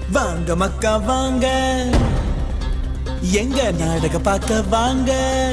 வாங்க மக்கா வாங்க எங்க நாடக பார்க்க வாங்க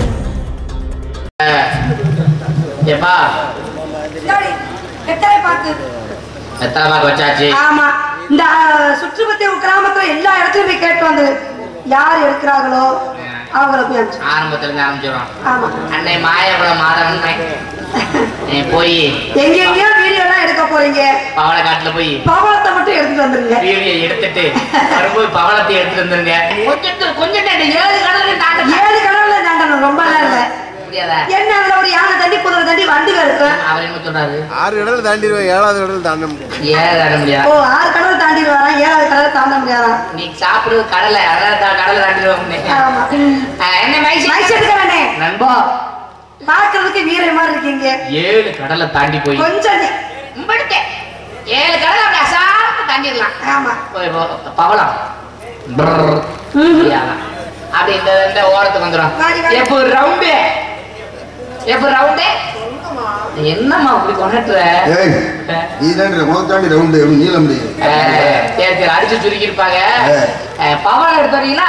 ஏப்பா இந்தாடி, வெத்தலை பாக்கு எத்தனை மார்க் வச்சாச்சு ஆமா இந்த அஹ், சுற்றுப்பத்தி கிராமத்துல எல்லா இடத்துலயும் போய் கேட்டு வந்தது யார் எடுக்கிறாங்களோ அவங்கள போய் அனுப்பிச்சு ஆரம்பத்துல இருந்து ஆரம்பிச்சிடும் ஆமா அன்னை மாயபுரம் மாதவன் நீ போய் எங்க எங்கேயோ வீடியோ எல்லாம் எடுக்க போறீங்க பவள காட்டுல போய் பவளத்தை மட்டும் எடுத்துட்டு வந்துருங்க வீடியோ எடுத்துட்டு வரும்போது பவளத்தை எடுத்துட்டு வந்துருங்க கொஞ்சம் கொஞ்சம் நேரம் ஏழு கடலை தாண்ட ஏழு கடவுள தாண்டணும் ரொம்ப நாள் இல்ல முடியாதா என்ன அதுல ஒரு யானை தண்டி குதிரை தண்டி வண்டி இருக்கும் அவர் என்ன சொல்றாரு ஆறு கடல் தாண்டிடுவேன் ஏழாவது கடல் தாண்ட முடியும் ஏழு தாண்ட முடியாது ஓ ஆறு கடவுள் தாண்டி வரான் ஏழாவது கடவுள் தாண்ட முடியாதான் நீ சாப்பிடுறது கடலை அதான் தான் கடலை தாண்டிடுவோம் ஆமா என்ன வயசு மைஸ் எடுக்க வேணே நண்பா பாக்குறதுக்கு வீரமா இருக்கீங்க ஏழு கடலை தாண்டி போய் கொஞ்சம் நீ- உம்படுத்தே. ஏழு கடலை அப்படி அசால்ட்டா தாண்டிடலாம் ஆமா போய் போ- பவளம் பிரர். முடியாதான். அப்படி இந்த இந்த ஓரத்துக்கு வந்துடும் வாடி, வாடி. எப்போ ரவுண்டு எப்போ ரவுண்டு என்னம்மா அப்படி கொண்டுட்டுற ஏய் நீ தாண்டி முதல் தாண்டி ரவுண்டு எப்படி நீள முடியும் சரி சரி அடிச்சு சுருக்கி இருப்பாங்க பவளம் எடுத்து வரீங்களா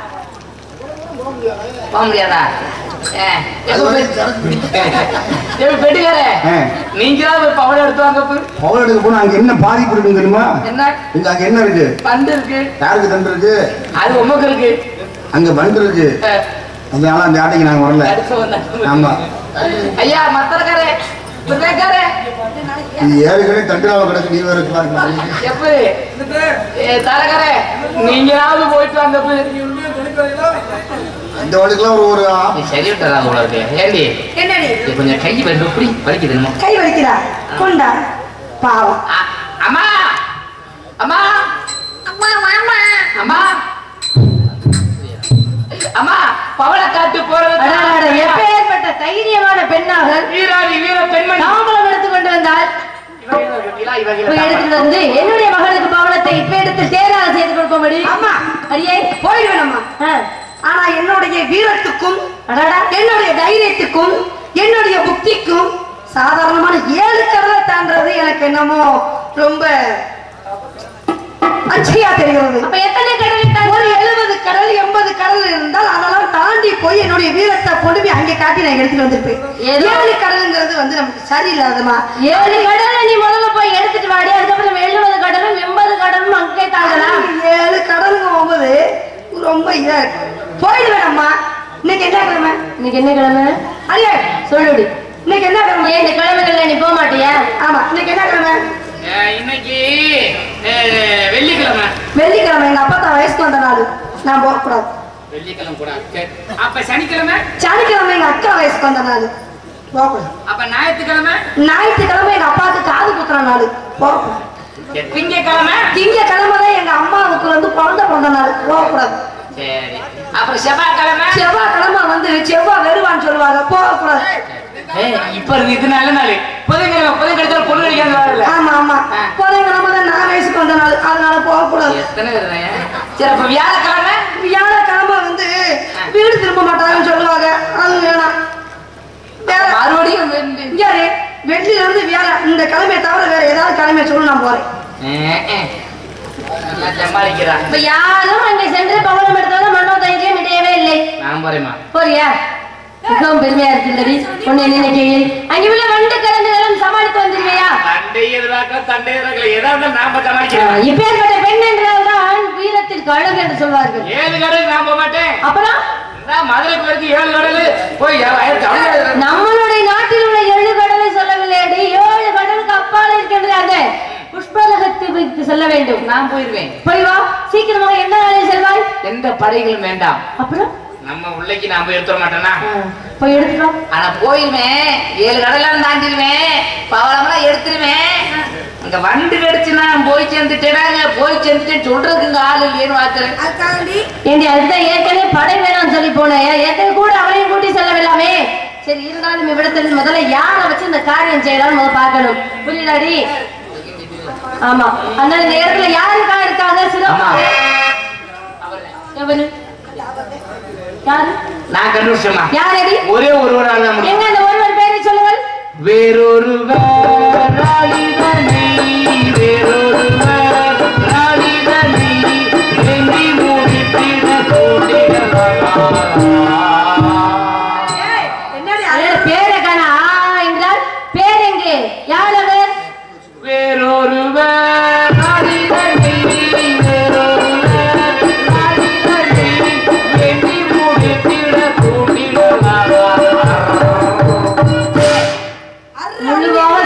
போக முடியாதா ஏ, அது எப்போ வந்து பெ- எப்போ பெட்டுக்காரே ஆ. நீங்க தான் போய் பவளம் எடுத்து வாங்க போய். பவர் எடுக்க போனா அங்க என்ன பாதிப்பு இருக்குன்னு தெரியுமா என்ன இங்க அங்க என்ன இருக்கு பந்து இருக்கு யாருக்கு தண்டு இருக்கு அது உமக்கு இருக்கு அங்க பண்டு இருக்கு அஹ், அதனால அந்த ஆட்டைக்கு நாங்க வரல அடுத்து வந்தா- ஆமா ஐயா மத்தரக்காரே பிள்ளைக்காரே இது ஏழு கடல் தண்டுலாவ கிடக்கு நீ வேற பாருங்க எப்படி ஏ தரக்காரே நீங்களாவது போயிட்டு வந்த போய் இந்த வழிக்கெல்லாம் ஒரு ஒரு ஆ- நீ சரி விட்டதா போல இருக்கு ஏண்டி என்னடி இது கொஞ்சம் கை வந்து இப்படி வலிக்குது என்னமோ கை வலிக்கிறா கொண்டா பாவம் அ- அம்மா அம்மா அம்மா அம்மா அம்மா அம்மா பவள காட்டு போறது அடாடா, எப்பேற்பட்ட தைரியமான பெண்ணாக வீராதி வீர பெண்மணி தாம்பலம் எடுத்து கொண்டு வந்தால் இவ என்ன இருக்கீங்களா? இவ இப்ப என்ன எடுத்துட்டு வந்து என்னுடைய மகளுக்கு பவளத்தை இப்ப எடுத்து தேராக செய்து கொடுக்கும்படி அம்மா அடியே போயிடுவேன் ஆ, ஆனா என்னுடைய வீரத்துக்கும் அடடா என்னுடைய தைரியத்துக்கும் என்னுடைய புத்திக்கும் சாதாரணமான ஏழு கடலை தாண்டறது எனக்கு என்னமோ ரொம்ப அச்சையா தெரிகிறது அப்ப எத்தனை கடலை தாண்டி- ஒரு எழுபது கடல் எண்பது கடல் இருந்தால் அதெல்லாம் தாண்டி போய் என்னுடைய வீரத்தை கொண்டு போய் அங்கே காட்டி நான் எடுத்துட்டு வந்திருப்பேன் ஏதோ- ஏழு கடலுங்கிறது வந்து நமக்கு சரியில்லாதமா ஏழு கடலை நீ முதல்ல போய் எடுத்துட்டு வாடி அதுக்கப்புறம் எழுபது கடலும் எண்பது கடலும் அங்கே தாங்கலாம் ஏழு கடலுங்க போகும்போது ரொம்ப இதா இருக்கு போயிடுவேன் அம்மா இன்னைக்கு என்ன கிழமை இன்னைக்கு என்ன கிழமை அடியே சொல்லுடி இன்னைக்கு என்ன கிழமை ஏன் இந்த கிழமைகள்ல நீ போக மாட்டியா ஆமா இன்னைக்கு என்ன கிழமை அஹ், இன்னைக்கு அஹ், வெள்ளிக்கிழமை வெள்ளிக்கிழமை எங்க அப்பா தான் வயசுக்கு வந்த நாள் நான் போகக்கூடாது வெள்ளிக்கிழமை கூட சரி. அப்ப சனிக்கிழமை சனிக்கிழமை எங்க அக்கா வயசுக்கு வந்த நாள் போகக்கூடாது அப்ப ஞாயிற்றுக்கிழமை ஞாயிற்றுக்கிழமை எங்க அப்பாவுக்கு காது குத்துற நாள் போகக்கூடாது சரி, திங்கட்கிழமை திங்கக்கிழமை தான் எங்க அம்மாவுக்கு வந்து குழந்தை பிறந்த நாள் போகக்கூடாது சரி அப்புறம் செவ்வாய்க்கிழமை செவ்வாய்க்கிழமை வந்து செவ்வாய் வருவான்னு சொல்லுவாங்க போகக்கூடாது ஏய், இப்ப இருக்கு இது நல்ல நாள் புதன்கிழமை புதன்கிழமை பொண்ணு கிடைக்காது வரல ஆமா ஆமா ஆ. புதன்கிழமை தான் நான் வயசுக்கு வந்த நாள் அதனால போகக்கூடாது எத்தனை வருதுங்க சரி அப்ப வியாழக்கிழமை வியாழக்கிழமை வந்து வீடு திரும்ப மாட்டாங்கன்னு சொல்லுவாங்க அது வேணாம் வேற மறுபடியும் வந்து- இங்க வெள்ளியில இருந்து வியாழ இந்த கிழமையை தவிர வேற ஏதாவது கிழமையை சொல்லு நான் போறேன் அஹ், அஹ். நல்லா சமாளிக்கிறான் இப்ப யாரும் அங்கே சென்று பவளம் எடுத்தவங்க மன்னோ தைரியம் இடையவே இல்லை நான் போறேம்மா போறியா மிகவும் பெருமையா இருக்குல்லடி உன்னை நினைக்கையில் அங்கே உள்ள வண்டு கலந்துகளும் சமாளித்து வந்துருவியா தண்டை எதிராக்க தண்டை எதிராக்கல ஏதாவது நாம சமாளிக்கிறோம் இப்பேற்பட்ட பெண் என்றால் தான் வீரத்திற்கு அழகு என்று சொல்வார்கள் ஏழு கடல் நான் போக மாட்டேன் அப்புறம் நான் மதுரை போயிருக்கு ஏழு கடல் போய் ஆயிரத்தி அவனுக்கு நம்மளுடைய நாட்டில் உள்ள ஏழு கடலை சொல்லவில்லை அடி ஏழு கடலுக்கு அப்பால் இருக்கின்ற அந்த புஷ்பலகத்துக்கு செல்ல வேண்டும் நான் போயிருவேன் போய் வா சீக்கிரமாக என்ன நாளில் செல்வாய் எந்த படைகளும் வேண்டாம் அப்புறம் நம்ம உள்ளைக்கு நான் போய் எடுத்துட மாட்டேனா ஆ, போய் எடுத்துக்கோ ஆனா போயிருவேன் ஏழு கடலாம் தாண்டிடுவேன் பவளம்லாம் எடுத்துருவேன் அங்க வண்டு கடிச்சுன்னா போய் சேர்ந்துட்டேனாங்க போய் சேர்ந்துட்டேன் சொல்றதுக்கு இங்க ஆள் இல்லையேன்னு பார்க்கிறேன் அதுக்காண்டி ஏண்டி அதுதான் ஏற்கனவே படை வேணாம்னு சொல்லி போனேன் ஏற்கனவே கூட அவளையும் கூட்டி செல்லவில்லாமே சரி இருந்தாலும் இவ்விடத்தில் முதல்ல யாரை வச்சு இந்த காரியம் செய்யலாம்னு முதல்ல பார்க்கணும் புரியுதாடி ஆமா அதனால இந்த இடத்துல யாருக்கா இருக்காங்க சிறப்பு ஆமா. எவரு யாரு நான் கண்டுபிடிச்சேம்மா யாரடி ஒரே ஒருவரால் தான் எங்க முடியும் அந்த ஒருவர் பேரை சொல்லுங்கள் வேறொருவர் ராளிதனை வேறொருவர் ராளிதனை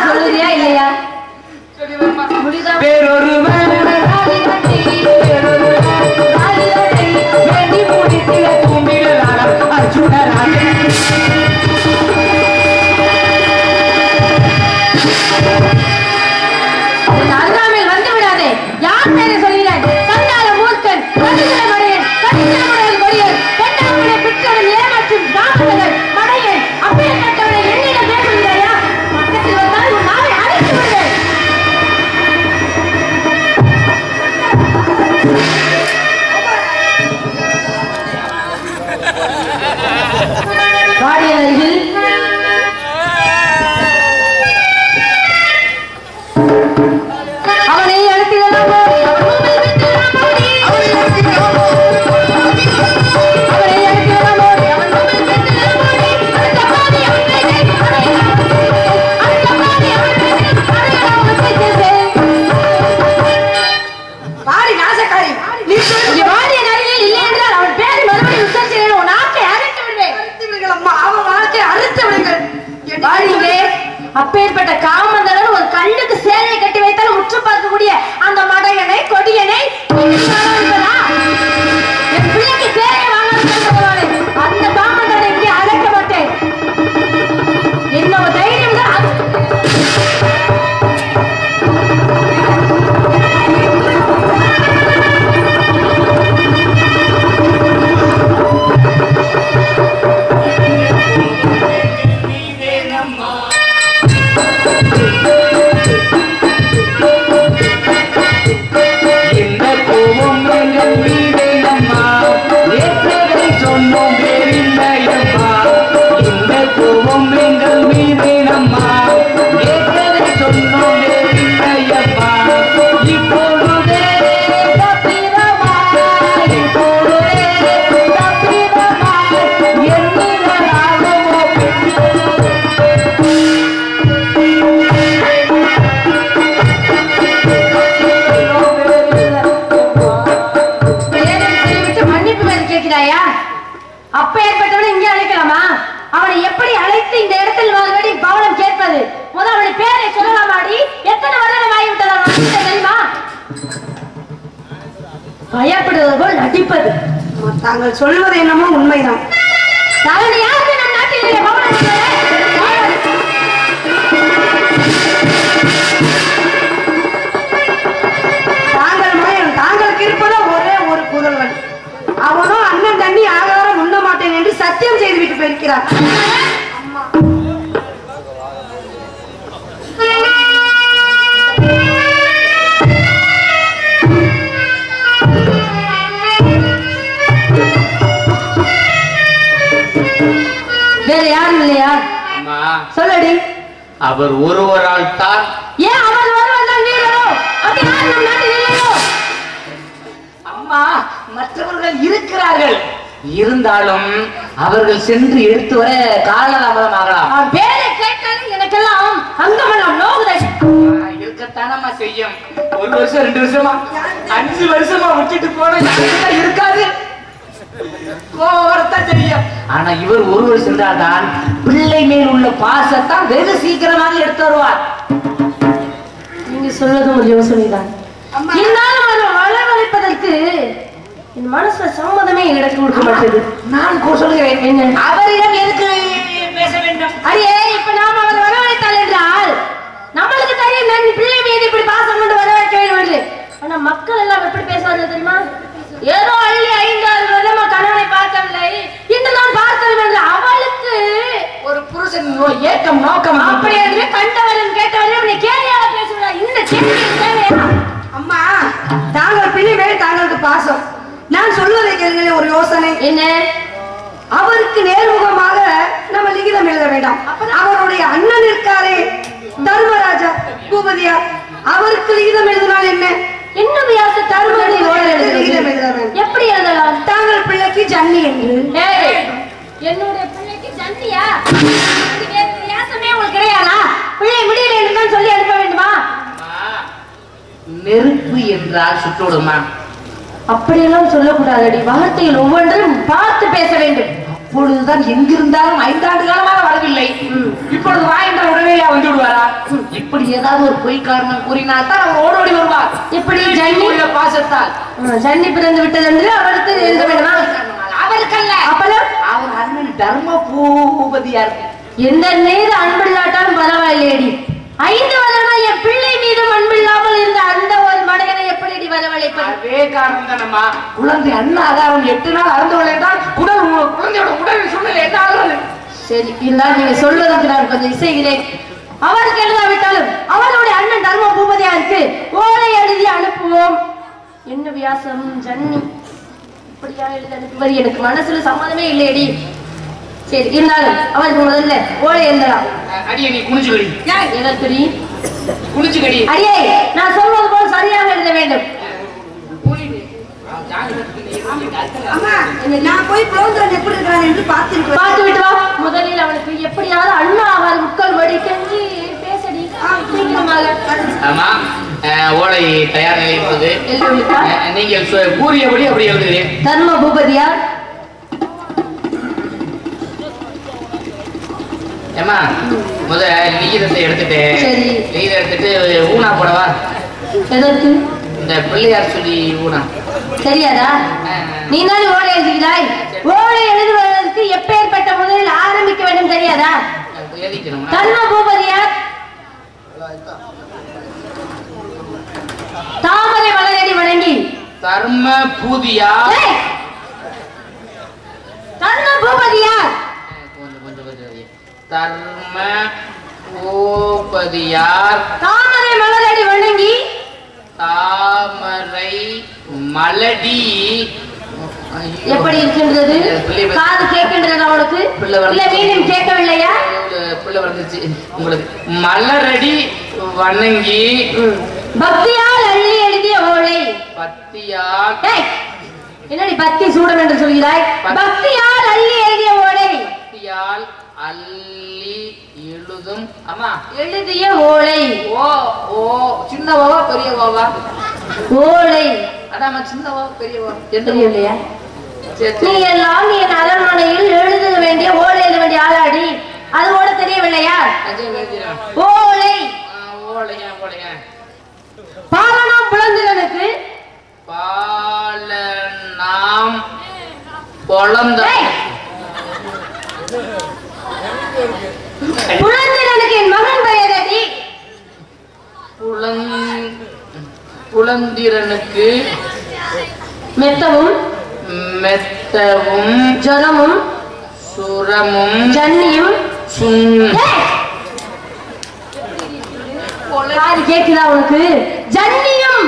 சொல்லுறியா இல்லையா முடியுதா வேறொருவன் வேண்டி முடித்திட தூண்டிலான அர்ஜுனராக உன் அருகாமையில் வந்து விடாதே யார் பேரை சொல்கிறேன் சண்டால மூர்க்கன் கடுதல மடையன் கடுதல முறையில் கொடியன் பெண்ணாமுடைய பிற்றவன் ஏமாற்றும் பிராமணர்கள் மடையன் அப்பேற்பட்டவனை என்னிடம் பேசுகிறாயா பக்கத்தில் வந்தால் உன் நாவை அழைத்து விடுவேன் வாடியன் அருகில் அவனை அழுத்திடலாம் போடி அவன் முன்பில் விட்டுடலாம் போடி அவனை அழுத்திடலாம் போடி அவன் முன்பில் விட்டுடலாம் போடி அடுத்த பாதி அவன் பேச்சை அடையலாம் அடுத்த பாதி அவன் பேச்சை அடையலாம் வச்சிருக்கேன் பாடி நாசக்காரி நீ சொல்லு இங்கே வாடியன் அருகில் இல்லை என்றால் அவன் பேரை மறுபடியும் உச்சரிக்கிறேன் உன் நாக்கை அரைத்து விடுவேன் அறுத்து விடுங்கள் அம்மா அவன் வாழ்க்கை அறுத்து விடுங்கள் என் வாடிங்களே அப்பேற்பட்ட காமந்தரன் ஒரு கண்ணுக்கு சேலையை கட்டி வைத்தால் உற்று பார்க்கக்கூடிய அந்த மடையனை கொடியனை நீங்கள் வரவழைப்பதா? என் பிள்ளைக்கு சேலையை வாங்க சொல்லுவாரு அந்த காமந்தரனை இங்கே அழைக்க மாட்டேன் என்னோட தைரியம் தான் அது. என்ன கோபம் எங்கள் மீதே நம்மா ஏற்றதை சொன்னோம் வேறில்லையம்மா இந்த கோபம் எங்கள் மீதே நம்மா ஏற்றதை சொன்னோம் வேறில்லையம்மா இப்பொழுதே தப்பிதமாய் இப்பொழுதே தப்பிதமாய் எண்ணுதலாகவோ பேரை சொல்லிவிட்டு மன்னிப்பு வேறு கேட்கிறாயா அப்ப ஏற்பட்டவனை இங்கே அழைக்கலாமா அவனை எப்படி அழைத்து இந்த இடத்தில் மறுபடி பவனம் கேட்பது முதல் அவனை பேரை சொல்லலாமாடி எத்தனை வருடம் ஆகிவிட்டது அவன் வந்து தெரியுமா பயப்படுவது போல் நடிப்பது அம்மா, தாங்கள் சொல்வது என்னமோ உண்மைதான் தவறு யாருக்கு நம் நாட்டில் இல்லை பவனம் தாங்கள் மகன் தாங்களுக்கு இருப்பதோ ஒரே ஒரு புதல்வன் அவனும் அண்ணன் தண்ணி ஆகாரம் உண்ண மாட்டேன் என்று சத்தியம் செய்து விட்டு போயிருக்கிறார் வேற யாரும் இல்லையா அம்மா சொல்லடி அவர் ஒருவரால் தான் ஏன் அவன் ஒருவன் தான் நீரோ அப்படி யாரும் நம் நாட்டில் இல்லையோ அம்மா மற்றவர்கள் இருக்கிறார்கள் இருந்தாலும் அவர்கள் சென்று எடுத்து வர காலதாமதம் ஆகலாம் அவன் பேரை கேட்டாலும் எனக்கெல்லாம் அங்கமெல்லாம் நோகுதை இருக்கத்தானம்மா செய்யும் ஒரு வருஷம் ரெண்டு வருஷமா அஞ்சு வருஷமா விட்டுட்டு போன யாருக்கும் இருக்காது கோவம் வரத்தான் செய்யும் ஆனா இவர் ஒருவர் சென்றால்தான் பிள்ளை மேல் உள்ள பாசத்தான் வெகு சீக்கிரமாக எடுத்து வருவார் நீங்க சொல்வதும் ஒரு யோசனைதான் இருந்தாலும் அவரை வளர்வழைப்பதற்கு என் மனசுல சம்மதமே எனக்கு கொடுக்க மாட்டேது நான் கூட சொல்கிறேன் என்ன? அவரிடம் எதுக்கு பேச வேண்டும் அடியே இப்ப நாம அவரை வரவழைத்தால் என்றால் நம்மளுக்கு தெரியும் நான் பிள்ளை மீது இப்படி பாசம் கொண்டு வரவேற்க வேண்டும் என்று ஆனா மக்கள் எல்லாம் எப்படி பேசுவாங்க தெரியுமா ஏதோ அள்ளி ஐந்தாறு வருடமா கணவனை பார்க்கவில்லை இன்று நான் பார்த்தேன் என்று அவளுக்கு ஒரு புருஷன் நோ- ஏக்கம் நோக்கம் அப்படி என்று கண்டவரும் கேட்டவரும் இப்படி கேலியாக பேசுகிறார் இந்த கேள்வி தேவையா அம்மா தாங்கள் பிள்ளை மேல் தாங்களுக்கு பாசம் நான் சொல்வதை கேளுங்களேன் ஒரு யோசனை என்ன அவருக்கு நேர்முகமாக நம்ம லிகிதம் எழுத வேண்டாம் அவருடைய அண்ணன் இருக்காரே தர்மராஜா பூபதியா அவருக்கு லிகிதம் எழுதினால் என்ன என்ன வியாச தருமடி லிகிதம் எழுத வேண்டும் எப்படி எழுதலாம் தாங்கள் பிள்ளைக்கு ஜன்னி என்று ஏய், என்னுடைய பிள்ளைக்கு சந்தியா இது வேறு வியாசமே உங்களுக்கு கிடையாதா பிள்ளை முடியல என்று தான் சொல்லி அனுப்ப வேண்டுமா நெருப்பு என்றால் சுட்டுவிடுமா அப்படியெல்லாம் சொல்லக்கூடாதடி வார்த்தைகள் ஒவ்வொன்றும் பார்த்து பேச வேண்டும் இப்பொழுதுதான் எங்கிருந்தாலும் ஐந்தாண்டு காலமாக வரவில்லை இப்பொழுது வா என்ற உடனேயா வந்து விடுவாரா இப்படி ஏதாவது ஒரு பொய் காரணம் கூறினால் தான் அவர் ஓடோடி வருவார் எப்படி ஜன்னி உள்ள பாசத்தால் ஆ, ஜன்னி பிறந்து விட்டதென்று அவருக்கு எழுத வேண்டுமா அவருக்கல்ல அப்பலாம் அவர் அண்ணன் தர்ம பூபதியார் எந்த மீது அன்பில்லாட்டாலும் பரவாயில்லையடி ஐந்து வருடமா என் பிள்ளை மீதும் அன்பில்லாமல் இருந்த அந்த ஒரு மடையனை எப்படி வரவழைப்பது அதே காரணம் தானம்மா குழந்தை அன்ன ஆகாரம் எட்டு நாள் அறந்து என்றால் குடல் உ- குழந்தையோட உடல் சூழ்நிலை என்ன ஆகிறது சரி இருந்தால் நீங்க சொல்வதற்கு நான் கொஞ்சம் இசைகிறேன் அவருக்கு எழுதாவிட்டாலும் அவருடைய அண்ணன் தர்ம பூபதியாருக்கு ஓலை எழுதி அனுப்புவோம் என்ன வியாசம் ஜன்னி இப்படியா எழுதி அனுப்புவது எனக்கு மனசுல சம்மதமே இல்லையடி சரி இருந்தாலும் அவருக்கு முதல்ல ஓலை எழுதலாம் அடியே நீ குனிஞ்சுக்கடி எதற்குடி குனிஞ்சுக்கடி அடியே நான் சொல்வது போல் சரியாக எழுத வேண்டும் அம்மா நான் போய் புலோந்தரன் எப்படி இருக்கிறான் என்று பார்த்திருக்கிறேன் பார்த்து விட்டு வா முதலில் அவனுக்கு எப்படியாவது அண்ணா அவர் முக்கள் வடி கஞ்சி பேசடி சீக்கிரமாக ஆமா அஹ், ஓலை தயார் நிலையில் உள்ளது எழுதிவிட்டா அஹ், நீங்கள் சொ- கூறியபடி அப்படி எழுதுகிறேன் தர்ம பூபதியார் ஏமா முத லிகிதத்தை எடுத்துட்டு சரி. லிகிதம் எடுத்துட்டு ஊனா போடவா எதற்கு இந்த பிள்ளையார் சொல்லி ஊனா தெரியாதா நீ தானே ஓலை எழுதுகிறாய் ஓலை எழுதுவதற்கு எப்பேற்பட்ட முதலில் ஆரம்பிக்க வேண்டும் தெரியாதா எழுதிக்கணுமா தர்ம பூபதியார் தாமரை மலரடி வணங்கி தர்ம பூதியா ஏய்! தர்ம பூபதியார் கொஞ்சம் கொஞ்சம் கொஞ்சம் தர்ம பூபதியார் தாமரை மலரடி வணங்கி தாமரை மலடி ஐயோ. எப்படி இருக்கின்றது பிள்ளை வந்து- காது கேட்கின்றது அவனுக்கு பிள்ளை வந்து- இல்ல மீண்டும் கேட்கவில்லையா பிள்ளை வந்துச்சு உங்களுக்கு மலரடி வணங்கி பக்தியால் அள்ளி எழுதிய ஓலை பத்தியால் ஏய், என்னடி பக்தி சூடம் என்று சொல்கிறாய் பக்தி- பக்தியால் அள்ளி எழுதிய ஓலை பத்தியால் அள்ளி எழுதும் அம்மா எழுதிய ஓலை ஓ ஓ சின்னவாவா பெரியவாவா ஓலை அதாம்மா சின்னவா பெரியவா எந்த தெரியலையா சரி, நீ சரி. எல்லாம் நீ என் அரண்மனையில் எழுத வேண்டிய ஓலை எழுத வேண்டிய ஆளாடி அது கூட தெரியவில்லையா அஜய் எழுதிடுறேன். ஓலை ஆ, ஓலையா ஓலையா பாவனாம் புலந்திரனுக்கு பாலனாம் பொழந்த ஏய்! புலந்திரனுக்கு என் மகன் பெயரடி புலந் புலந்திரனுக்கு மெத்தவும் மெத்தவும் ஜனமும் சுரமும் ஜன்னியும் சுங் ஏய்! காது கேக்குதா உனக்கு ஜன்னியும்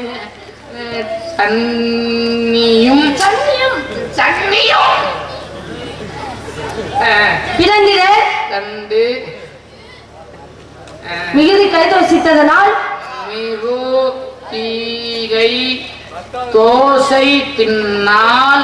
சன்னியும் ஜன்னியும் சன்னியும் ஆ, பிறந்திர கண்டு ஆ, மிகுதி கைதோசித்ததனால் மிகு தீகை தோசை தின்னால்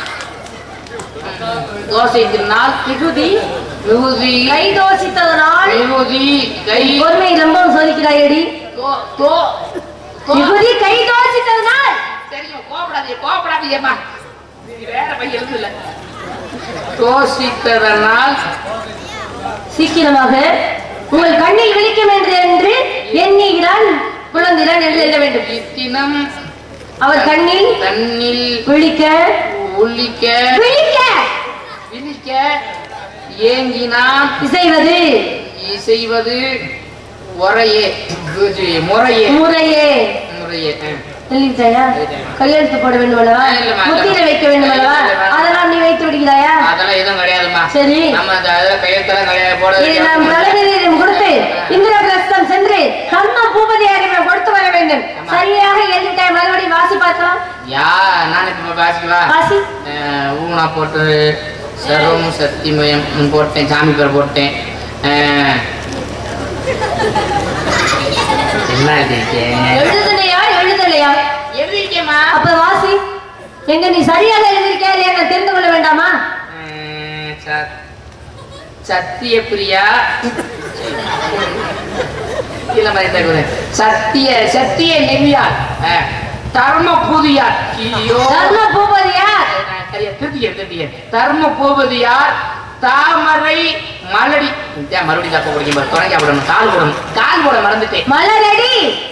தோசை தின்னால் மிகுதி மிகுதி கைதோசித்ததனால் மிகுதி கை பொறுமை ரொம்ப சோதிக்கிறாயடி தோ- தோ- தோ- மிகுதி கைதோசித்ததனால் தெரியும் கோபப்படாதீங்க கோபப்படாதீங்கம்மா இது வேற பையன் எழுதுல தோசித்ததனால் சீக்கிரமாக உங்கள் கண்ணில் விழிக்கும் என்று என்று எண்ணுகிறான் குழந்தைதான் என்று எழுத வேண்டும் இத்தினம் அவர் கண்ணில் தன்னில் விழிக்க உள்ளிக்க விழிக்க விழிக்க ஏங்கினான் இசைவது இசைவது முறையே இது முறையே முறையே முறையே ஆ. எழுதிட்டாயா கையெழுத்து போட வேண்டும் அல்லவா ஆ, இல்லம்மா, முத்திரை இல்லம்மா. வைக்க வேண்டும் அல்லவா இல்ல, இல்ல. அதெல்லாம் நீ வைத்து விடுகிறாயா அதெல்லாம் எதுவும் கிடையாதும்மா சரி நம்ம அந்த அதெல்லாம் கையெழுத்தெல்லாம் கிடையாது போட இதை நாம் தலைவரிடம் கொடுத்து இந்திரபிரஸ்தம் சென்று கர்ம பூபதியாரிடம் கொடுத்து வர வேண்டும் ஆமா. சரியாக எழுதிட்டாய் மறுபடியும் வாசி பார்த்தோம் யா நான் இப்ப பேசுவா வாசி ஊனா போட்டு சர்வம் சத்தியமயம் ம், போட்டேன் சாமி பேர் போட்டேன் ஆ. என்ன எழுதிருக்கேன் எழுதுலையா எழுதலையா எழுதிருக்கேம்மா அப்ப வாசி எங்க நீ சரியாக எழுதியிருக்கியா இல்லையா நான் தெரிந்து கொள்ள வேண்டாமா ம், ச- சத்திய பிரியா இல்ல மாதிரி தகுது சத்திய சத்திய நெவியார் தர்ம புதியார் ஐயோ கர்ம பூபதியார் ஐயா திருத்திய திருத்திய தர்ம பூபதியார் தாமரை மலடி ஏன் மறுபடியும் தப்ப குடிக்கும் பாரு தொடங்கி போடணும் கால் போடணும் கால் போட மறந்துட்டேன் மலரடி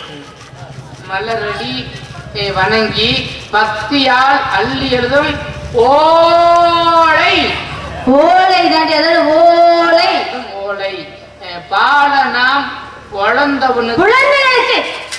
மலரடி ஏ, வணங்கி பக்தியால் அள்ளி எழுதும் ஓலை ஓலை தாண்டி அதாவது ஓலை எழுதும் ஓலை ஏ, பாலனாம் வளர்ந்தவனுக்கு குழந்தைகளுக்கு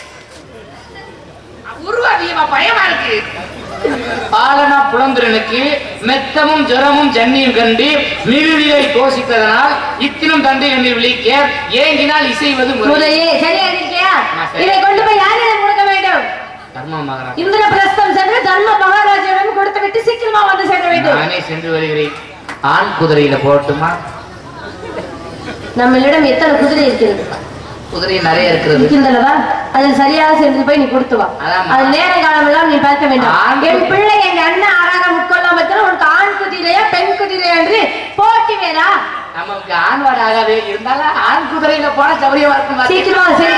உருவாதியமா பயமா இருக்கு பாலனா புலந்திரனுக்கு மெத்தமும் ஜுரமும் ஜன்னியும் கண்டு மிகுதியை கோஷித்ததனால் இத்தினம் தந்தை என்று விழிக்க ஏங்கினால் இசைவது முறை முறையே சரியா இருக்கியா ஆ, சரி. இதை கொண்டு போய் யாரிடம் கொடுக்க வேண்டும் தர்ம மகராஜ் இந்திரபிரஸ்தம் சென்று தர்ம மகாராஜிடம் கொடுத்து விட்டு சீக்கிரமா வந்து சேர வேண்டும் நானே சென்று வருகிறேன் ஆண் குதிரையில போட்டுமா நம்மளிடம் எத்தனை குதிரை இருக்கிறது குதிரை நிறைய இருக்கிறது இருக்கின்றனவா அதில் சரியாக சென்று போய் நீ கொடுத்து வா அதாம்மா. அது நேர காலம் எல்லாம் நீ பார்க்க வேண்டும் ஆண் என் குதிரை. பிள்ளை எங்க அண்ணன் ஆறாரம் உட்கொள்ளாம இருக்கிற உனக்கு ஆண் குதிரையா பெண் குதிரையா என்று போட்டி வேறா நமக்கு ஆண் வாடு ஆகாது இருந்தாலும் ஆண் குதிரையில போன சௌரியமா இருக்கும் பாரு. சீக்கிரமா சரி